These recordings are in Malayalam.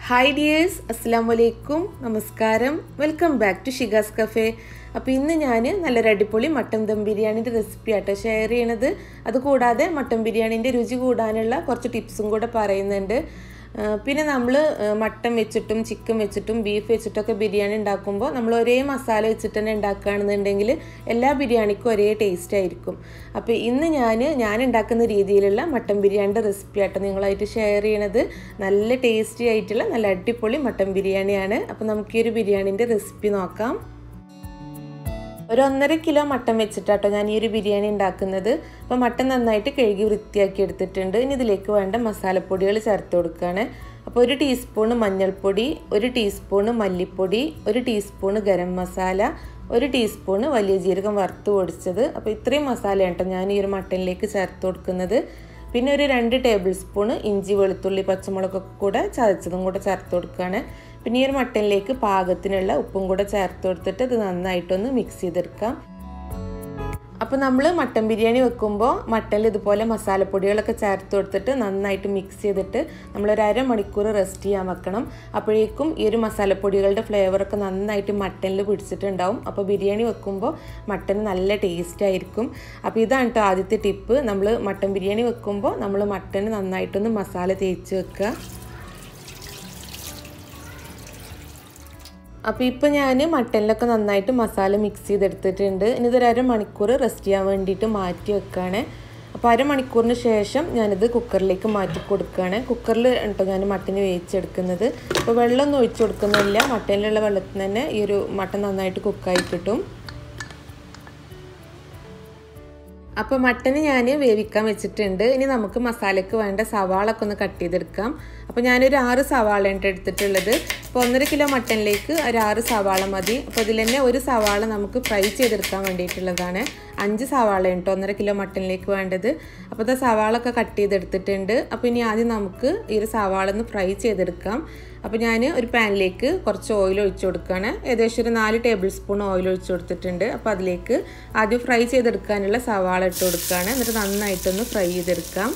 ഹായ് ഡിയേഴ്സ് അസ്സാം വലൈക്കും നമസ്കാരം welcome back to Shigas cafe അപ്പോൾ ഇന്ന് ഞാൻ നല്ലൊരു അടിപൊളി മട്ടൻ ദം ബിരിയാണിൻ്റെ റെസിപ്പി ആട്ടോ ഷെയർ ചെയ്യണത് അതുകൂടാതെ മട്ടൻ ബിരിയാണീൻ്റെ രുചി കൂടാനുള്ള കുറച്ച് ടിപ്സും കൂടെ പറയുന്നുണ്ട് ആ, പിന്നെ നമ്മൾ മട്ടൻ വെച്ചിട്ടും ചിക്കൻ വെച്ചിട്ടും ബീഫ് വെച്ചിട്ടൊക്കെ ബിരിയാണി ഉണ്ടാക്കുമ്പോൾ നമ്മൾ ഒരേ മസാല വെച്ചിട്ട് തന്നെ ഉണ്ടാക്കുകയാണെന്നുണ്ടെങ്കിൽ എല്ലാ ബിരിയാണിക്കും ഒരേ ടേസ്റ്റ് ആയിരിക്കും അപ്പോൾ ഇന്ന് ഞാൻ ഞാൻ ഉണ്ടാക്കുന്ന രീതിയിലുള്ള മട്ടൻ ബിരിയാണിയുടെ റെസിപ്പി ആട്ടോ നിങ്ങളായിട്ട് ഷെയർ ചെയ്യണത് നല്ല ടേസ്റ്റി ആയിട്ടുള്ള നല്ല അടിപൊളി മട്ടൻ ബിരിയാണിയാണ് അപ്പോൾ നമുക്ക് ഈ ഒരു ബിരിയാണീൻ്റെ റെസിപ്പി നോക്കാം ഒരു ഒന്നര കിലോ മട്ടൻ വെച്ചിട്ടാട്ടോ ഞാൻ ഈ ഒരു ബിരിയാണി ഉണ്ടാക്കുന്നത് അപ്പോൾ മട്ടൻ നന്നായിട്ട് കഴുകി വൃത്തിയാക്കി എടുത്തിട്ടുണ്ട് ഇനി ഇതിലേക്ക് വേണ്ട മസാലപ്പൊടികൾ ചേർത്ത് കൊടുക്കുകയാണ് അപ്പോൾ ഒരു ടീസ്പൂണ് മഞ്ഞൾപ്പൊടി ഒരു ടീസ്പൂണ് മല്ലിപ്പൊടി ഒരു ടീസ്പൂണ് ഗരം മസാല ഒരു ടീസ്പൂണ് വലിയ ജീരകം വറുത്ത് പൊടിച്ചത് അപ്പോൾ ഇത്രയും മസാല കേട്ടോ ഞാൻ ഈ ഒരു മട്ടനിലേക്ക് ചേർത്ത് കൊടുക്കുന്നത് പിന്നെ ഒരു രണ്ട് ടേബിൾ സ്പൂണ് ഇഞ്ചി വെളുത്തുള്ളി പച്ചമുളകൊക്കെ കൂടെ ചതച്ചതും കൂടെ ചേർത്ത് കൊടുക്കുകയാണ് പിന്നെ ഈ ഒരു മട്ടനിലേക്ക് പാകത്തിനുള്ള ഉപ്പും കൂടെ ചേർത്ത് കൊടുത്തിട്ട് ഇത് നന്നായിട്ടൊന്ന് മിക്സ് ചെയ്തെടുക്കാം അപ്പോൾ നമ്മൾ മട്ടൻ ബിരിയാണി വെക്കുമ്പോൾ മട്ടനിൽ ഇതുപോലെ മസാലപ്പൊടികളൊക്കെ ചേർത്ത് കൊടുത്തിട്ട് നന്നായിട്ട് മിക്സ് ചെയ്തിട്ട് നമ്മളൊരു അരമണിക്കൂർ റെസ്റ്റ് ചെയ്യാൻ വെക്കണം അപ്പോഴേക്കും ഈ ഒരു മസാലപ്പൊടികളുടെ ഫ്ലേവറൊക്കെ നന്നായിട്ട് മട്ടനിൽ പിടിച്ചിട്ടുണ്ടാവും അപ്പോൾ ബിരിയാണി വെക്കുമ്പോൾ മട്ടൻ നല്ല ടേസ്റ്റ് ആയിരിക്കും അപ്പോൾ ഇതാണ് കേട്ടോ ആദ്യത്തെ ടിപ്പ് നമ്മൾ മട്ടൻ ബിരിയാണി വെക്കുമ്പോൾ നമ്മൾ മട്ടന് നന്നായിട്ടൊന്ന് മസാല തേച്ച് വെക്കുക അപ്പോൾ ഇപ്പോൾ ഞാൻ മട്ടനിലൊക്കെ നന്നായിട്ട് മസാല മിക്സ് ചെയ്തെടുത്തിട്ടുണ്ട് ഇനി ഇതൊരു അരമണിക്കൂർ റെസ്റ്റ് ചെയ്യാൻ വേണ്ടിയിട്ട് മാറ്റി വെക്കുകയാണ് അപ്പോൾ അരമണിക്കൂറിന് ശേഷം ഞാനിത് കുക്കറിലേക്ക് മാറ്റി കൊടുക്കുകയാണ് കുക്കറിൽ കേട്ടോ ഞാൻ മട്ടന് വേവിച്ചെടുക്കുന്നത് അപ്പോൾ വെള്ളമൊന്നും ഒഴിച്ചു കൊടുക്കുന്നില്ല മട്ടനിലുള്ള വെള്ളത്തിൽ തന്നെ ഈ ഒരു മട്ടൻ നന്നായിട്ട് കുക്കായി കിട്ടും അപ്പോൾ മട്ടന് ഞാൻ വേവിക്കാൻ വെച്ചിട്ടുണ്ട് ഇനി നമുക്ക് മസാലയ്ക്ക് വേണ്ട സവാളൊക്കെ ഒന്ന് കട്ട് ചെയ്തെടുക്കാം അപ്പോൾ ഞാനൊരു ആറ് സവാളയാണ് എടുത്തിട്ടുള്ളത് അപ്പോൾ ഒന്നര കിലോ മട്ടനിലേക്ക് ഒരു ആറ് സവാള മതി അപ്പോൾ ഇതിൽ തന്നെ ഒരു സവാള നമുക്ക് ഫ്രൈ ചെയ്തെടുക്കാൻ വേണ്ടിയിട്ടുള്ളതാണ് അഞ്ച് സവാള കേട്ടോ ഒന്നര കിലോ മട്ടനിലേക്ക് വേണ്ടത് അപ്പോൾ ഇത് സവാളൊക്കെ കട്ട് ചെയ്തെടുത്തിട്ടുണ്ട് അപ്പോൾ ഇനി ആദ്യം നമുക്ക് ഈ ഒരു സവാള ഒന്ന് ഫ്രൈ ചെയ്തെടുക്കാം അപ്പോൾ ഞാൻ ഒരു പാനിലേക്ക് കുറച്ച് ഓയിൽ ഒഴിച്ചു കൊടുക്കുകയാണ് ഏകദേശം ഒരു നാല് ടേബിൾ സ്പൂൺ ഓയിൽ ഒഴിച്ചു കൊടുത്തിട്ടുണ്ട് അപ്പോൾ അതിലേക്ക് ആദ്യം ഫ്രൈ ചെയ്തെടുക്കാനുള്ള സവാള ഇട്ട് കൊടുക്കുകയാണ് എന്നിട്ട് നന്നായിട്ടൊന്ന് ഫ്രൈ ചെയ്തെടുക്കാം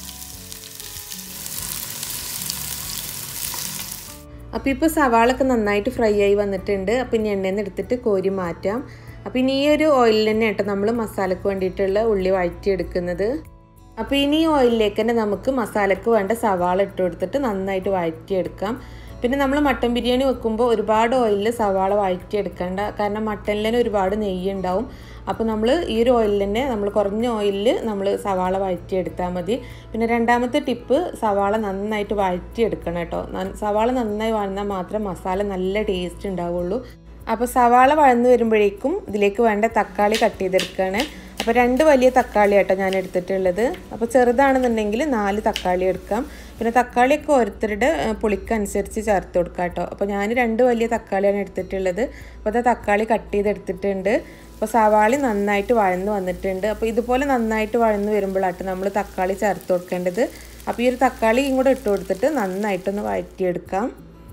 അപ്പോൾ ഇപ്പോൾ സവാളൊക്കെ നന്നായിട്ട് ഫ്രൈ ആയി വന്നിട്ടുണ്ട് അപ്പോൾ ഇനി എണ്ണയിൽ നിന്ന് എടുത്തിട്ട് കോരി മാറ്റാം അപ്പോൾ ഇനി ഈ ഒരു ഓയിലിൽ തന്നെ കേട്ടോ നമ്മൾ മസാലയ്ക്ക് വേണ്ടിയിട്ടുള്ള ഉള്ളി വഴറ്റിയെടുക്കുന്നത് അപ്പോൾ ഇനി ഈ ഓയിലിലേക്ക് തന്നെ നമുക്ക് മസാലയ്ക്ക് വേണ്ട സവാള ഇട്ട് കൊടുത്തിട്ട് നന്നായിട്ട് വഴറ്റിയെടുക്കാം പിന്നെ നമ്മൾ മട്ടൻ ബിരിയാണി വെക്കുമ്പോൾ ഒരുപാട് ഓയിലിൽ സവാള വഴറ്റിയെടുക്കേണ്ട കാരണം മട്ടനിൽ തന്നെ ഒരുപാട് നെയ്യ് ഉണ്ടാവും അപ്പോൾ നമ്മൾ ഈ ഒരു ഓയിലിൽ തന്നെ നമ്മൾ കുറഞ്ഞ ഓയിലിൽ നമ്മൾ സവാള വഴറ്റിയെടുത്താൽ മതി പിന്നെ രണ്ടാമത്തെ ടിപ്പ് സവാള നന്നായിട്ട് വഴറ്റിയെടുക്കണം കേട്ടോ സവാള നന്നായി വഴന്നാൽ മാത്രം മസാല നല്ല ടേസ്റ്റ് ഉണ്ടാവുള്ളൂ അപ്പോൾ സവാള വഴന്ന് വരുമ്പോഴേക്കും ഇതിലേക്ക് വേണ്ട തക്കാളി കട്ട് ചെയ്തെടുക്കുകയാണ് അപ്പോൾ രണ്ട് വലിയ തക്കാളി കേട്ടോ ഞാൻ എടുത്തിട്ടുള്ളത് അപ്പോൾ ചെറുതാണെന്നുണ്ടെങ്കിൽ നാല് തക്കാളി എടുക്കാം പിന്നെ തക്കാളിയൊക്കെ ഓരോരുത്തരുടെ പുളിക്കനുസരിച്ച് ചേർത്ത് കൊടുക്കാം കേട്ടോ അപ്പോൾ ഞാൻ രണ്ട് വലിയ തക്കാളിയാണ് എടുത്തിട്ടുള്ളത് അപ്പോൾ അത് തക്കാളി കട്ട് ചെയ്തെടുത്തിട്ടുണ്ട് അപ്പോൾ സവാളി നന്നായിട്ട് വഴന്ന് വന്നിട്ടുണ്ട് അപ്പോൾ ഇതുപോലെ നന്നായിട്ട് വഴന്ന് വരുമ്പോഴാട്ടോ നമ്മൾ തക്കാളി ചേർത്ത് കൊടുക്കേണ്ടത് അപ്പോൾ ഈ ഒരു തക്കാളിയും കൂടെ ഇട്ട് കൊടുത്തിട്ട് നന്നായിട്ടൊന്ന് വഴറ്റിയെടുക്കാം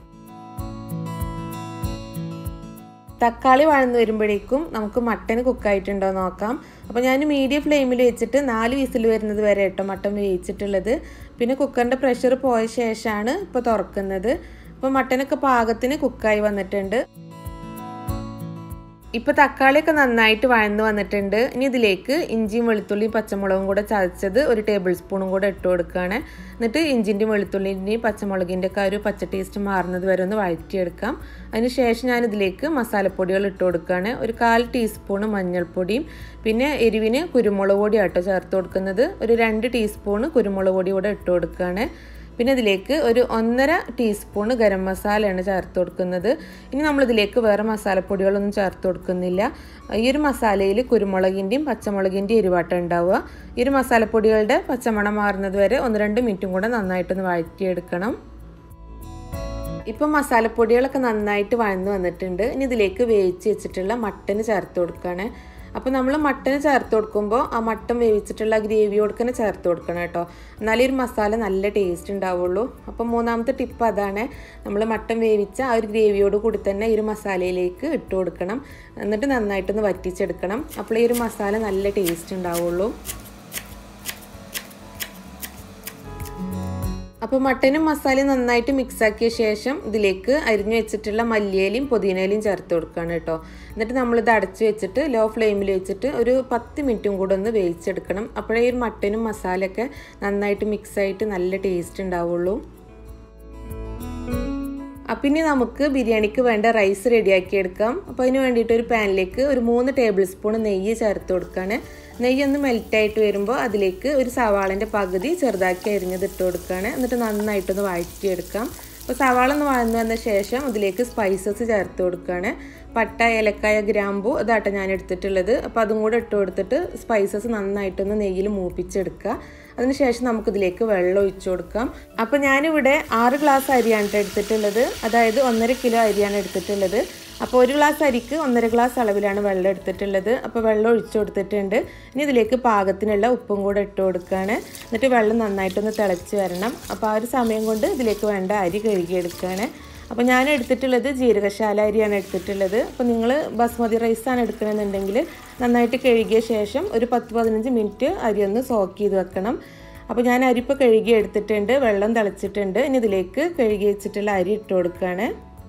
തക്കാളി വഴന്ന് വരുമ്പോഴേക്കും നമുക്ക് മട്ടൻ കുക്കായിട്ടുണ്ടോ നോക്കാം അപ്പോൾ ഞാൻ മീഡിയം ഫ്ലെയിമിൽ വെച്ചിട്ട് നാല് വിസിൽ വരുന്നത് വരെ കേട്ടോ മട്ടൻ വേവിച്ചിട്ടുള്ളത് പിന്നെ കുക്കറിൻ്റെ പ്രഷർ പോയ ശേഷമാണ് ഇപ്പോൾ തുറക്കുന്നത് അപ്പോൾ മട്ടനൊക്കെ പാകത്തിന് കുക്കായി വന്നിട്ടുണ്ട് ഇപ്പോൾ തക്കാളിയൊക്കെ നന്നായിട്ട് വഴന്ന് വന്നിട്ടുണ്ട് ഇനി ഇതിലേക്ക് ഇഞ്ചിയും വെളുത്തുള്ളിയും പച്ചമുളകും കൂടെ ചതച്ചത് ഒരു ടേബിൾ സ്പൂണും കൂടെ ഇട്ട് കൊടുക്കുകയാണ് എന്നിട്ട് ഇഞ്ചിൻ്റെയും വെളുത്തുള്ളിൻ്റെയും പച്ചമുളകിൻ്റെ ഒക്കെ ഒരു പച്ച ടേസ്റ്റ് മാറുന്നത് വരെ ഒന്ന് വഴറ്റിയെടുക്കാം അതിന് ശേഷം ഞാൻ ഇതിലേക്ക് മസാലപ്പൊടികൾ ഇട്ട് കൊടുക്കുകയാണ് ഒരു കാൽ ടീസ്പൂണ് മഞ്ഞൾപ്പൊടിയും പിന്നെ എരിവിന് കുരുമുളക് പൊടി ആട്ടോ ചേർത്ത് കൊടുക്കുന്നത് ഒരു രണ്ട് ടീസ്പൂണ് കുരുമുളക് പൊടി കൂടെ ഇട്ട് കൊടുക്കുകയാണ് പിന്നെ ഇതിലേക്ക് ഒരു ഒന്നര ടീസ്പൂൺ ഗരം മസാലയാണ് ചേർത്ത് കൊടുക്കുന്നത് ഇനി നമ്മളിതിലേക്ക് വേറെ മസാലപ്പൊടികളൊന്നും ചേർത്ത് കൊടുക്കുന്നില്ല ഈ ഒരു മസാലയിൽ കുരുമുളകിൻ്റെയും പച്ചമുളകിൻ്റെയും എരിവാട്ടം ഉണ്ടാവുക ഈ ഒരു മസാലപ്പൊടികളുടെ പച്ചമണം മാറുന്നത് വരെ ഒന്ന് രണ്ട് മിനിറ്റും കൂടെ നന്നായിട്ടൊന്ന് വഴറ്റിയെടുക്കണം ഇപ്പം മസാലപ്പൊടികളൊക്കെ നന്നായിട്ട് വഴന്ന് വന്നിട്ടുണ്ട് ഇനി ഇതിലേക്ക് വേവിച്ച് വെച്ചിട്ടുള്ള മട്ടന് ചേർത്ത് കൊടുക്കുകയാണ് അപ്പോൾ നമ്മൾ മട്ടന് ചേർത്ത് കൊടുക്കുമ്പോൾ ആ മട്ടൻ വേവിച്ചിട്ടുള്ള ഗ്രേവിയോട് തന്നെ ചേർത്ത് കൊടുക്കണം കേട്ടോ എന്നാലേ ഒരു മസാല നല്ല ടേസ്റ്റ് ഉണ്ടാവുള്ളൂ അപ്പോൾ മൂന്നാമത്തെ ടിപ്പ് അതാണ് നമ്മൾ മട്ടൻ വേവിച്ച ആ ഒരു ഗ്രേവിയോട് കൂടി തന്നെ ഈ ഒരു മസാലയിലേക്ക് ഇട്ട് കൊടുക്കണം എന്നിട്ട് നന്നായിട്ടൊന്ന് വറ്റിച്ചെടുക്കണം അപ്പോൾ ഈ ഒരു മസാല നല്ല ടേസ്റ്റ് ഉണ്ടാവുള്ളൂ അപ്പോൾ മട്ടനും മസാലയും നന്നായിട്ട് മിക്സ് ആക്കിയ ശേഷം ഇതിലേക്ക് അരിഞ്ഞു വെച്ചിട്ടുള്ള മല്ലിയിലയും പുതിനയിലയും ചേർത്ത് കൊടുക്കുകയാണ് കേട്ടോ എന്നിട്ട് നമ്മളിത് അടച്ച് വെച്ചിട്ട് ലോ ഫ്ലെയിമിൽ വെച്ചിട്ട് ഒരു പത്ത് മിനിറ്റും കൂടെ ഒന്ന് വേവിച്ചെടുക്കണം അപ്പോഴേ ഈ മട്ടനും മസാലയൊക്കെ നന്നായിട്ട് മിക്സ് ആയിട്ട് നല്ല ടേസ്റ്റ് ഉണ്ടാവുള്ളൂ അപ്പം ഇനി നമുക്ക് ബിരിയാണിക്ക് വേണ്ട റൈസ് റെഡിയാക്കി എടുക്കാം അപ്പോൾ അതിന് വേണ്ടിയിട്ട് ഒരു പാനിലേക്ക് ഒരു മൂന്ന് ടേബിൾ സ്പൂൺ നെയ്യ് ചേർത്ത് കൊടുക്കുകയാണ് നെയ്യ് ഒന്ന് മെൽറ്റായിട്ട് വരുമ്പോൾ അതിലേക്ക് ഒരു സവാളിൻ്റെ പകുതി ചെറുതാക്കി അരിഞ്ഞത് ഇട്ട് കൊടുക്കുകയാണ് എന്നിട്ട് നന്നായിട്ടൊന്ന് വഴറ്റിയെടുക്കാം അപ്പോൾ സവാള ഒന്ന് വഴന്നു വന്ന ശേഷം അതിലേക്ക് സ്പൈസസ് ചേർത്ത് കൊടുക്കുകയാണ് പട്ട ഏലക്കായ ഗ്രാമ്പു ഇതാട്ടോ ഞാൻ എടുത്തിട്ടുള്ളത് അപ്പോൾ അതും കൂടെ ഇട്ട് കൊടുത്തിട്ട് സ്പൈസസ് നന്നായിട്ടൊന്ന് നെയ്യിൽ മൂപ്പിച്ചെടുക്കുക അതിനുശേഷം നമുക്കിതിലേക്ക് വെള്ളം ഒഴിച്ചു കൊടുക്കാം അപ്പോൾ ഞാനിവിടെ ആറ് ഗ്ലാസ് അരിയാണ് എടുത്തിട്ടുള്ളത് അതായത് ഒന്നര കിലോ അരിയാണ് എടുത്തിട്ടുള്ളത് അപ്പോൾ ഒരു ഗ്ലാസ് അരിക്ക് ഒന്നര ഗ്ലാസ് അളവിലാണ് വെള്ളം എടുത്തിട്ടുള്ളത് അപ്പോൾ വെള്ളം ഒഴിച്ചു കൊടുത്തിട്ടുണ്ട് ഇനി ഇതിലേക്ക് പാകത്തിനുള്ള ഉപ്പും കൂടെ ഇട്ട് കൊടുക്കുകയാണ് എന്നിട്ട് വെള്ളം നന്നായിട്ടൊന്ന് തിളച്ച് വരണം അപ്പോൾ ആ ഒരു സമയം കൊണ്ട് ഇതിലേക്ക് വേണ്ട അരി കഴുകിയെടുക്കുകയാണ് അപ്പോൾ ഞാൻ എടുത്തിട്ടുള്ളത് ജീരകശാല അരിയാണ് എടുത്തിട്ടുള്ളത് അപ്പോൾ നിങ്ങൾ ബസ്മതി റൈസാണ് എടുക്കണമെന്നുണ്ടെങ്കിൽ നന്നായിട്ട് കഴുകിയ ശേഷം ഒരു പത്ത് പതിനഞ്ച് മിനിറ്റ് അരി ഒന്ന് സോക്ക് ചെയ്ത് വെക്കണം അപ്പോൾ ഞാൻ അരിപ്പോൾ കഴുകി എടുത്തിട്ടുണ്ട് വെള്ളം തിളച്ചിട്ടുണ്ട് ഇനി ഇതിലേക്ക് കഴുകി വെച്ചിട്ടുള്ള അരി ഇട്ട് കൊടുക്കുകയാണ്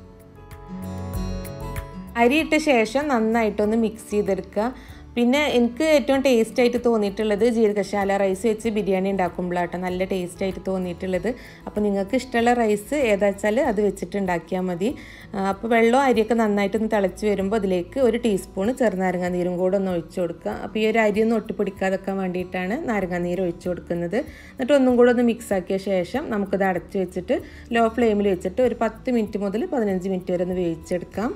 അരി ഇട്ട ശേഷം നന്നായിട്ടൊന്ന് മിക്സ് ചെയ്തെടുക്കുക പിന്നെ എനിക്ക് ഏറ്റവും ടേസ്റ്റ് ആയിട്ട് തോന്നിയിട്ടുള്ളത് ജീരകശാല റൈസ് വെച്ച് ബിരിയാണി ഉണ്ടാക്കുമ്പോഴാട്ടോ നല്ല ടേസ്റ്റ് ആയിട്ട് തോന്നിയിട്ടുള്ളത് അപ്പോൾ നിങ്ങൾക്ക് ഇഷ്ടമുള്ള റൈസ് ഏതാ വെച്ചാൽ അത് വെച്ചിട്ട് ഉണ്ടാക്കിയാൽ മതി അപ്പോൾ വെള്ളവും അരിയൊക്കെ നന്നായിട്ടൊന്ന് തിളച്ച് വരുമ്പോൾ അതിലേക്ക് ഒരു ടീസ്പൂൺ ചെറുനാരങ്ങ നീരും കൂടെ ഒന്ന് ഒഴിച്ചു കൊടുക്കുക അപ്പോൾ ഈ ഒരു അരി ഒന്ന് ഒട്ടിപ്പിടിക്കാതെക്കാൻ വേണ്ടിയിട്ടാണ് നാരങ്ങ നീര് ഒഴിച്ചു കൊടുക്കുന്നത് എന്നിട്ട് ഒന്നും കൂടെ ഒന്ന് മിക്സ് ആക്കിയ ശേഷം നമുക്കത് അടച്ച് വെച്ചിട്ട് ലോ ഫ്ലെയിമിൽ വെച്ചിട്ട് ഒരു പത്ത് മിനിറ്റ് മുതൽ പതിനഞ്ച് മിനിറ്റ് വരെ ഒന്ന് വേവിച്ചെടുക്കാം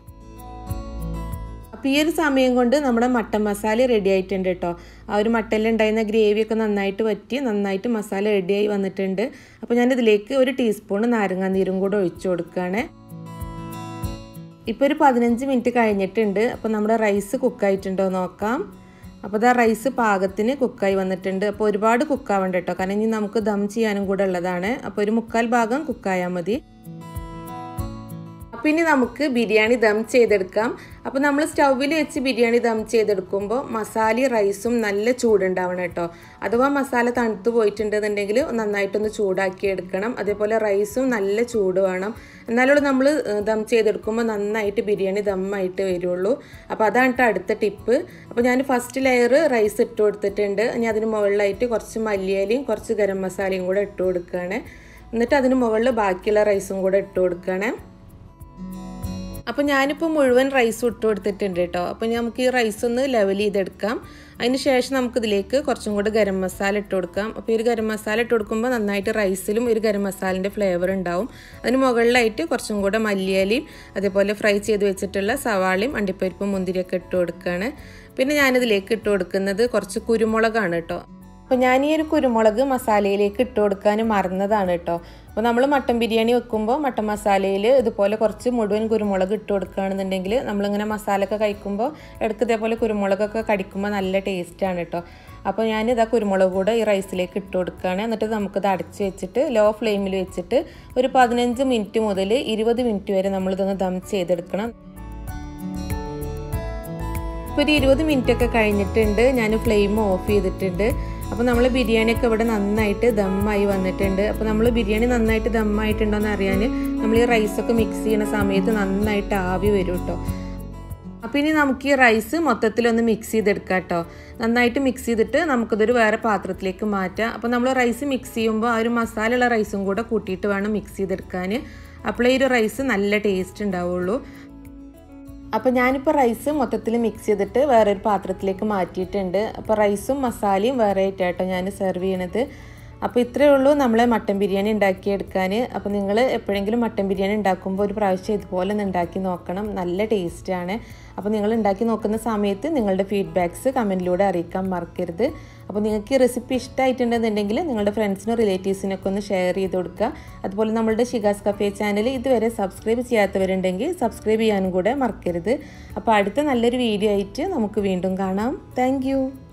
അപ്പോൾ ഈ ഒരു സമയം കൊണ്ട് നമ്മുടെ മട്ടൻ മസാല റെഡി ആയിട്ടുണ്ട് കേട്ടോ ആ ഒരു മട്ടനിലുണ്ടായിരുന്ന ഗ്രേവിയൊക്കെ നന്നായിട്ട് വറ്റി നന്നായിട്ട് മസാല റെഡിയായി വന്നിട്ടുണ്ട് അപ്പോൾ ഞാൻ ഇതിലേക്ക് ഒരു ടീസ്പൂൺ നാരങ്ങാ നീരും കൂടെ ഒഴിച്ചു കൊടുക്കുകയാണ് ഇപ്പോൾ ഒരു പതിനഞ്ച് മിനിറ്റ് കഴിഞ്ഞിട്ടുണ്ട് അപ്പോൾ നമ്മുടെ റൈസ് കുക്കായിട്ടുണ്ടോ നോക്കാം അപ്പോൾ ഇതാ റൈസ് പാകത്തിന് കുക്കായി വന്നിട്ടുണ്ട് അപ്പോൾ ഒരുപാട് കുക്കാവണ്ട കേട്ടോ കാരണം ഇനി നമുക്ക് ദം ചെയ്യാനും കൂടെ ഉള്ളതാണ് അപ്പോൾ ഒരു മുക്കാൽ ഭാഗം കുക്കായാൽ മതി പിന്നെ നമുക്ക് ബിരിയാണി ദം ചെയ്തെടുക്കാം അപ്പോൾ നമ്മൾ സ്റ്റൗവിൽ വെച്ച് ബിരിയാണി ദം ചെയ്തെടുക്കുമ്പോൾ മസാല റൈസും നല്ല ചൂടുണ്ടാവണം കേട്ടോ അഥവാ മസാല തണുത്ത് പോയിട്ടുണ്ടെന്നുണ്ടെങ്കിൽ നന്നായിട്ടൊന്ന് ചൂടാക്കി എടുക്കണം അതേപോലെ റൈസും നല്ല ചൂട് വേണം എന്നാലും നമ്മൾ ദം ചെയ്തെടുക്കുമ്പോൾ നന്നായിട്ട് ബിരിയാണി ദമ്മായിട്ട് വരുള്ളൂ അപ്പോൾ അതാണ് കേട്ടോ അടുത്ത ടിപ്പ് അപ്പോൾ ഞാൻ ഫസ്റ്റ് ലെയർ റൈസ് ഇട്ട് കൊടുത്തിട്ടുണ്ട് ഇനി അതിന് മുകളിലായിട്ട് കുറച്ച് മല്ലിയിലയും കുറച്ച് ഗരം മസാലയും കൂടെ ഇട്ട് കൊടുക്കുകയാണ് എന്നിട്ട് അതിന് മുകളിൽ ബാക്കിയുള്ള റൈസും കൂടെ ഇട്ട് കൊടുക്കുകയാണ് അപ്പോൾ ഞാനിപ്പോൾ മുഴുവൻ റൈസ് ഇട്ട് കൊടുത്തിട്ടുണ്ട് കേട്ടോ അപ്പോൾ നമുക്ക് ഈ റൈസ് ഒന്ന് ലെവൽ ചെയ്തെടുക്കാം അതിന് ശേഷം നമുക്കിതിലേക്ക് കുറച്ചും കൂടെ ഗരം മസാല ഇട്ട് കൊടുക്കാം അപ്പോൾ ഈ ഒരു ഗരം മസാല ഇട്ട് കൊടുക്കുമ്പോൾ നന്നായിട്ട് റൈസിലും ഒരു ഗരം മസാലിൻ്റെ ഫ്ലേവർ ഉണ്ടാവും അതിന് മുകളിലായിട്ട് കുറച്ചും കൂടെ മല്ലിയിലയും അതേപോലെ ഫ്രൈ ചെയ്ത് വെച്ചിട്ടുള്ള സവാളയും അണ്ടിപ്പരിപ്പും മുന്തിരിയൊക്കെ ഇട്ട് കൊടുക്കുകയാണ് പിന്നെ ഞാനിതിലേക്ക് ഇട്ട് കൊടുക്കുന്നത് കുറച്ച് കുരുമുളകാണ് കേട്ടോ അപ്പോൾ ഞാൻ ഈ ഒരു കുരുമുളക് മസാലയിലേക്ക് ഇട്ട് കൊടുക്കാൻ മറന്നതാണ് കേട്ടോ അപ്പോൾ നമ്മൾ മട്ടൻ ബിരിയാണി വെക്കുമ്പോൾ മട്ടൻ മസാലയിൽ ഇതുപോലെ കുറച്ച് മുഴുവൻ കുരുമുളക് ഇട്ട് കൊടുക്കുകയാണെന്നുണ്ടെങ്കിൽ നമ്മളിങ്ങനെ മസാല ഒക്കെ കഴിക്കുമ്പോൾ ഇടയ്ക്ക് ഇതേപോലെ കുരുമുളകൊക്കെ കടിക്കുമ്പോൾ നല്ല ടേസ്റ്റാണ് കേട്ടോ അപ്പോൾ ഞാൻ ഇതാ കുരുമുളക് കൂടെ ഈ റൈസിലേക്ക് ഇട്ട് കൊടുക്കുകയാണ് എന്നിട്ട് നമുക്കിത് അടച്ച് വെച്ചിട്ട് ലോ ഫ്ലെയിമിൽ വെച്ചിട്ട് ഒരു പതിനഞ്ച് മിനിറ്റ് മുതൽ ഇരുപത് മിനിറ്റ് വരെ നമ്മളിതൊന്ന് ദം ചെയ്തെടുക്കണം ഇപ്പോൾ ഒരു ഇരുപത് മിനിറ്റ് ഒക്കെ കഴിഞ്ഞിട്ടുണ്ട് ഞാൻ ഫ്ലെയിം ഓഫ് ചെയ്തിട്ടുണ്ട് അപ്പോൾ നമ്മൾ ബിരിയാണിയൊക്കെ ഇവിടെ നന്നായിട്ട് ദമ്മായി വന്നിട്ടുണ്ട് അപ്പോൾ നമ്മൾ ബിരിയാണി നന്നായിട്ട് ദമ്മായിട്ടുണ്ടോയെന്ന് അറിയാൻ നമ്മൾ ഈ റൈസൊക്കെ മിക്സ് ചെയ്യുന്ന സമയത്ത് നന്നായിട്ട് ആവി വരും കേട്ടോ അപ്പോൾ ഇനി നമുക്ക് ഈ റൈസ് മൊത്തത്തിലൊന്ന് മിക്സ് ചെയ്തെടുക്കാം കേട്ടോ നന്നായിട്ട് മിക്സ് ചെയ്തിട്ട് നമുക്കിതൊരു വേറെ പാത്രത്തിലേക്ക് മാറ്റാം അപ്പോൾ നമ്മൾ റൈസ് മിക്സ് ചെയ്യുമ്പോൾ ആ ഒരു മസാല ഉള്ള റൈസും കൂടെ കൂട്ടിയിട്ട് വേണം മിക്സ് ചെയ്തെടുക്കാൻ അപ്പോഴേ ഈ ഒരു റൈസ് നല്ല ടേസ്റ്റ് ഉണ്ടാവുള്ളൂ അപ്പോൾ ഞാനിപ്പോൾ റൈസ് മൊത്തത്തിൽ മിക്സ് ചെയ്തിട്ട് വേറൊരു പാത്രത്തിലേക്ക് മാറ്റിയിട്ടുണ്ട് അപ്പോൾ റൈസും മസാലയും വേറെ ആയിട്ടാട്ടോ ഞാൻ സെർവ് ചെയ്യണത് അപ്പോൾ ഇത്രയേ ഉള്ളൂ നമ്മൾ മട്ടൻ ബിരിയാണി ഉണ്ടാക്കിയെടുക്കാൻ അപ്പോൾ നിങ്ങൾ എപ്പോഴെങ്കിലും മട്ടൻ ബിരിയാണി ഉണ്ടാക്കുമ്പോൾ ഒരു പ്രാവശ്യം ഇതുപോലെ ഒന്ന് ഉണ്ടാക്കി നോക്കണം നല്ല ടേസ്റ്റാണ് അപ്പോൾ നിങ്ങൾ ഉണ്ടാക്കി നോക്കുന്ന സമയത്ത് നിങ്ങളുടെ ഫീഡ്ബാക്ക്സ് കമൻറ്റിലൂടെ അറിയിക്കാൻ മറക്കരുത് അപ്പോൾ നിങ്ങൾക്ക് ഈ റെസിപ്പി ഇഷ്ടമായിട്ടുണ്ടെന്നുണ്ടെങ്കിൽ നിങ്ങളുടെ ഫ്രണ്ട്സിനും റിലേറ്റീവ്സിനൊക്കെ ഒന്ന് ഷെയർ ചെയ്ത് കൊടുക്കുക അതുപോലെ നമ്മളുടെ ഷിഗാസ് കഫേ ചാനൽ ഇതുവരെ സബ്സ്ക്രൈബ് ചെയ്യാത്തവരുണ്ടെങ്കിൽ സബ്സ്ക്രൈബ് ചെയ്യാനും കൂടെ മറക്കരുത് അപ്പോൾ അടുത്ത നല്ലൊരു വീഡിയോ ആയിട്ട് നമുക്ക് വീണ്ടും കാണാം താങ്ക്